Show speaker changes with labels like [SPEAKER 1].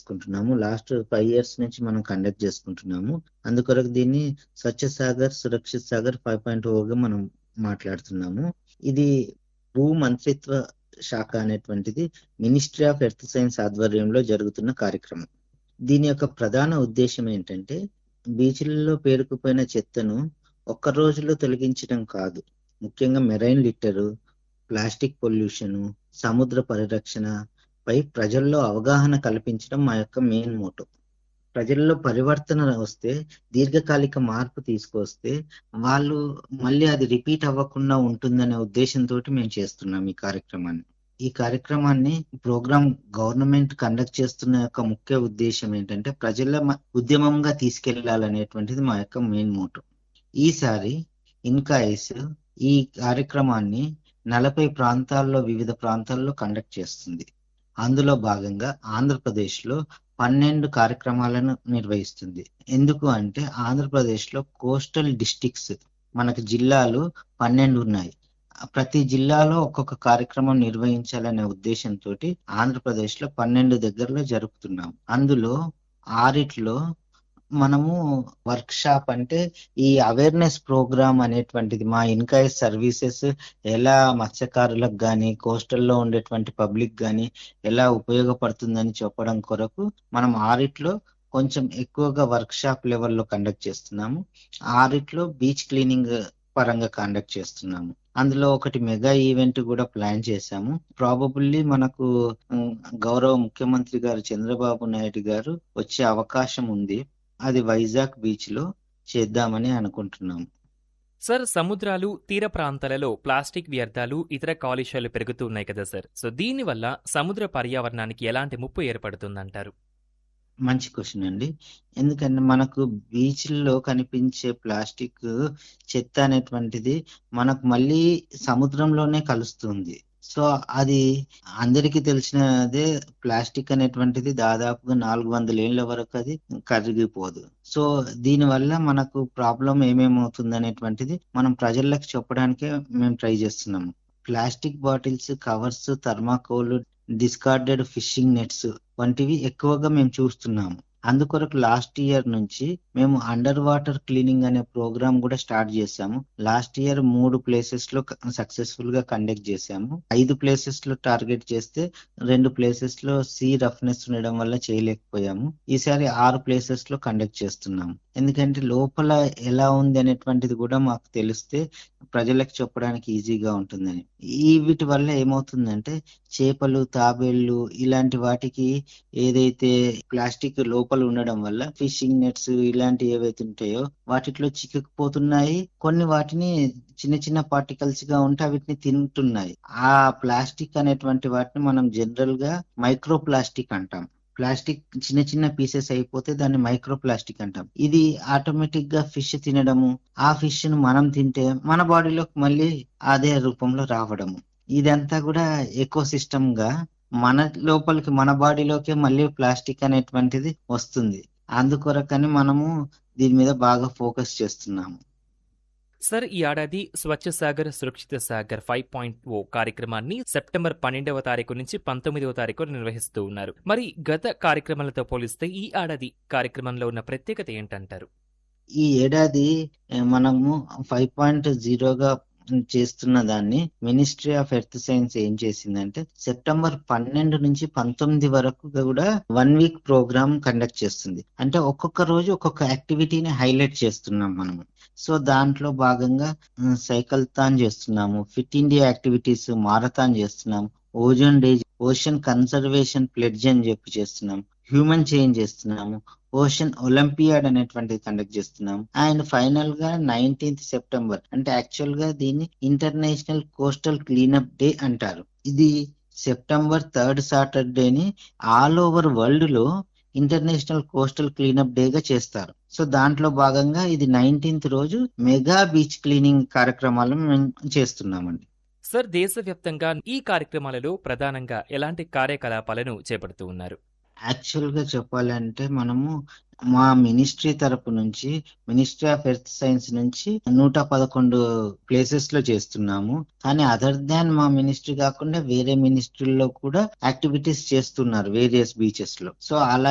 [SPEAKER 1] చేసుకుంటున్నాము last five years నుంచి మనం కండక్ట్ చేసుకుంటున్నాము అందుకొరకు దీన్ని స్వచ్ఛ సాగర్ సురక్షిత్ సాగర్ ఫైవ్ పాయింట్ ఓగా మనం మాట్లాడుతున్నాము ఇది భూ మంత్రిత్వ శాఖ అనేటువంటిది మినిస్ట్రీ ఆఫ్ ఎర్త్ సైన్స్ ఆధ్వర్యంలో జరుగుతున్న కార్యక్రమం దీని యొక్క ప్రధాన ఉద్దేశం ఏంటంటే బీచ్లలో పేరుకుపోయిన చెత్తను ఒక్క రోజులో తొలగించడం కాదు ముఖ్యంగా మెరైన్ లిట్టరు ప్లాస్టిక్ పొల్యూషన్ సముద్ర పరిరక్షణ పై ప్రజల్లో అవగాహన కల్పించడం మా యొక్క మెయిన్ మోటో ప్రజల్లో పరివర్తన వస్తే దీర్ఘకాలిక మార్పు తీసుకొస్తే వాళ్ళు మళ్ళీ అది రిపీట్ అవ్వకుండా ఉంటుందనే ఉద్దేశంతో మేము చేస్తున్నాం ఈ కార్యక్రమాన్ని ఈ కార్యక్రమాన్ని ప్రోగ్రామ్ గవర్నమెంట్ కండక్ట్ చేస్తున్న యొక్క ముఖ్య ఉద్దేశం ఏంటంటే ప్రజల ఉద్యమంగా తీసుకెళ్లాలనేటువంటిది మా యొక్క మెయిన్ మోటో ఈసారి ఇన్కాయిస్ ఈ కార్యక్రమాన్ని నలభై ప్రాంతాల్లో వివిధ ప్రాంతాల్లో కండక్ట్ చేస్తుంది అందులో భాగంగా ఆంధ్రప్రదేశ్ లో పన్నెండు కార్యక్రమాలను నిర్వహిస్తుంది ఎందుకు అంటే ఆంధ్రప్రదేశ్ లో కోస్టల్ డిస్టిక్స్ మనకు జిల్లాలు పన్నెండు ఉన్నాయి ప్రతి జిల్లాలో ఒక్కొక్క కార్యక్రమం నిర్వహించాలనే ఉద్దేశంతో ఆంధ్రప్రదేశ్ లో పన్నెండు దగ్గరలో జరుపుతున్నాం అందులో ఆరిట్లో మనము వర్క్ షాప్ అంటే ఈ అవేర్నెస్ ప్రోగ్రామ్ అనేటువంటిది మా ఇన్కాయ్ సర్వీసెస్ ఎలా మత్స్యకారులకు కానీ కోస్టల్లో ఉండేటువంటి పబ్లిక్ కానీ ఎలా ఉపయోగపడుతుందని చెప్పడం కొరకు మనం ఆరిట్లో కొంచెం ఎక్కువగా వర్క్ షాప్ లెవెల్లో కండక్ట్ చేస్తున్నాము ఆరిట్లో బీచ్ క్లీనింగ్ పరంగా కండక్ట్ చేస్తున్నాము అందులో ఒకటి మెగా ఈవెంట్ కూడా ప్లాన్ చేశాము ప్రాబబుల్లీ మనకు గౌరవ ముఖ్యమంత్రి గారు చంద్రబాబు నాయుడు గారు వచ్చే అవకాశం ఉంది అది వైజాగ్ బీచ్ లో చేద్దామని అనుకుంటున్నాము
[SPEAKER 2] సార్ సముద్రాలు తీర ప్రాంతాలలో ప్లాస్టిక్ వ్యర్థాలు ఇతర కాలుష్యాలు పెరుగుతూ ఉన్నాయి కదా సార్ సో దీనివల్ల సముద్ర పర్యావరణానికి ఎలాంటి ముప్పు ఏర్పడుతుందంటారు
[SPEAKER 1] మంచి క్వశ్చన్ అండి ఎందుకంటే మనకు బీచ్ల్లో కనిపించే ప్లాస్టిక్ చెత్త అనేటువంటిది మనకు మళ్ళీ సముద్రంలోనే కలుస్తుంది సో అది అందరికీ తెలిసినదే ప్లాస్టిక్ అనేటువంటిది దాదాపుగా నాలుగు వందల ఏళ్ల వరకు అది కరిగిపోదు సో దీని వల్ల మనకు ప్రాబ్లం ఏమేమవుతుంది అనేటువంటిది మనం ప్రజలకు చెప్పడానికే మేము ట్రై చేస్తున్నాము plastic bottles covers thermocol discarded fishing nets వంటివి ఎక్కువగా మేము చూస్తున్నాము అందుకొరకు లాస్ట్ ఇయర్ నుంచి మేము అండర్ వాటర్ క్లీనింగ్ అనే ప్రోగ్రామ్ కూడా స్టార్ట్ చేశాము లాస్ట్ ఇయర్ మూడు ప్లేసెస్ లో సక్సెస్ఫుల్ గా కండక్ట్ చేశాము ఐదు ప్లేసెస్ లో టార్గెట్ చేస్తే రెండు ప్లేసెస్ లో సీ రఫ్నెస్ ఉండడం వల్ల చేయలేకపోయాము ఈసారి ఆరు ప్లేసెస్ లో కండక్ట్ చేస్తున్నాము ఎందుకంటే లోపల ఎలా ఉంది అనేటువంటిది కూడా మాకు తెలిస్తే ప్రజలకు చెప్పడానికి ఈజీగా ఉంటుందని ఈ వీటి వల్ల ఏమవుతుందంటే చేపలు తాబేళ్లు ఇలాంటి వాటికి ఏదైతే ప్లాస్టిక్ లోపల ఉండడం వల్ల ఫిషింగ్ నెట్స్ ఇలాంటి ఏవైతే ఉంటాయో వాటిలో చిక్కుకుపోతున్నాయి కొన్ని వాటిని చిన్న చిన్న పార్టికల్స్ గా ఉంటే వీటిని తింటున్నాయి ఆ ప్లాస్టిక్ అనేటువంటి వాటిని మనం జనరల్ గా మైక్రో ప్లాస్టిక్ అంటాం ప్లాస్టిక్ చిన్న చిన్న పీసెస్ అయిపోతే దాన్ని మైక్రో ప్లాస్టిక్ అంటాం ఇది ఆటోమేటిక్ గా ఫిష్ తినడము ఆ ఫిష్ ను మనం తింటే మన బాడీలోకి మళ్ళీ అదే రూపంలో రావడము ఇదంతా కూడా ఎకో సిస్టమ్ గా మన లోపలికి మన బాడీలోకి మళ్ళీ ప్లాస్టిక్ అనేటువంటిది వస్తుంది అందుకొరకని మనము దీని మీద బాగా ఫోకస్ చేస్తున్నాము
[SPEAKER 2] సార్ ఈ ఏడాది స్వచ్ఛ సాగర్ సురక్షిత సాగర్ ఫైవ్ పాయింట్ ఓ కార్యక్రమాన్ని సెప్టెంబర్ పన్నెండవ తారీఖు నుంచి పంతొమ్మిదవ తారీఖు నిర్వహిస్తూ ఉన్నారు మరి గత కార్యక్రమాలతో పోలిస్తే ఈ ఏడాది కార్యక్రమంలో ఉన్న ప్రత్యేకత ఏంటంటారు
[SPEAKER 1] ఈ ఏడాది మనము ఫైవ్ పాయింట్ జీరోగా చేస్తున్న దాన్ని మినిస్ట్రీ ఆఫ్ ఎర్త్ సైన్స్ ఏం చేసిందంటే సెప్టెంబర్ పన్నెండు నుంచి పంతొమ్మిది వరకు కూడా వన్ వీక్ ప్రోగ్రామ్ కండక్ట్ చేస్తుంది అంటే ఒక్కొక్క రోజు ఒక్కొక్క యాక్టివిటీని హైలైట్ చేస్తున్నాం మనము సో దాంట్లో భాగంగా సైకిల్ తాన్ చేస్తున్నాము ఫిట్ ఇండియా యాక్టివిటీస్ మారథాన్ చేస్తున్నాము ozone day ocean conservation pledge అని చెప్పి చేస్తున్నాం హ్యూమన్ చేంజ్ చేస్తున్నాము ఓషన్ ఒలింపియాడ్ అనేటువంటిది కండక్ట్ చేస్తున్నాం అండ్ ఫైనల్ గా నైన్టీన్త్ సెప్టెంబర్ అంటే యాక్చువల్ గా దీన్ని ఇంటర్నేషనల్ కోస్టల్ క్లీనప్ డే అంటారు ఇది సెప్టెంబర్ థర్డ్ సాటర్డేని ఆల్ ఓవర్ వరల్డ్ లో ఇంటర్నేషనల్ కోస్టల్ క్లీనప్ డే గా చేస్తారు సో దాంట్లో భాగంగా ఇది నైన్టీన్త్ రోజు మెగా బీచ్ క్లీనింగ్ కార్యక్రమాలను మేము చేస్తున్నామండి
[SPEAKER 2] సార్ దేశవ్యాప్తంగా ఈ కార్యక్రమాలలో ప్రధానంగా ఎలాంటి కార్యకలాపాలను చేపడుతూ ఉన్నారు
[SPEAKER 1] యాక్చువల్ గా చెప్పాలంటే మనము మా మినిస్ట్రీ తరపు నుంచి మినిస్ట్రీ ఆఫ్ ఎర్త్ సైన్స్ నుంచి నూట పదకొండు ప్లేసెస్ లో చేస్తున్నాము కానీ అదర్ దాన్ మా మినిస్ట్రీ కాకుండా వేరే మినిస్ట్రీలో కూడా యాక్టివిటీస్ చేస్తున్నారు వేరియస్ బీచెస్ లో సో అలా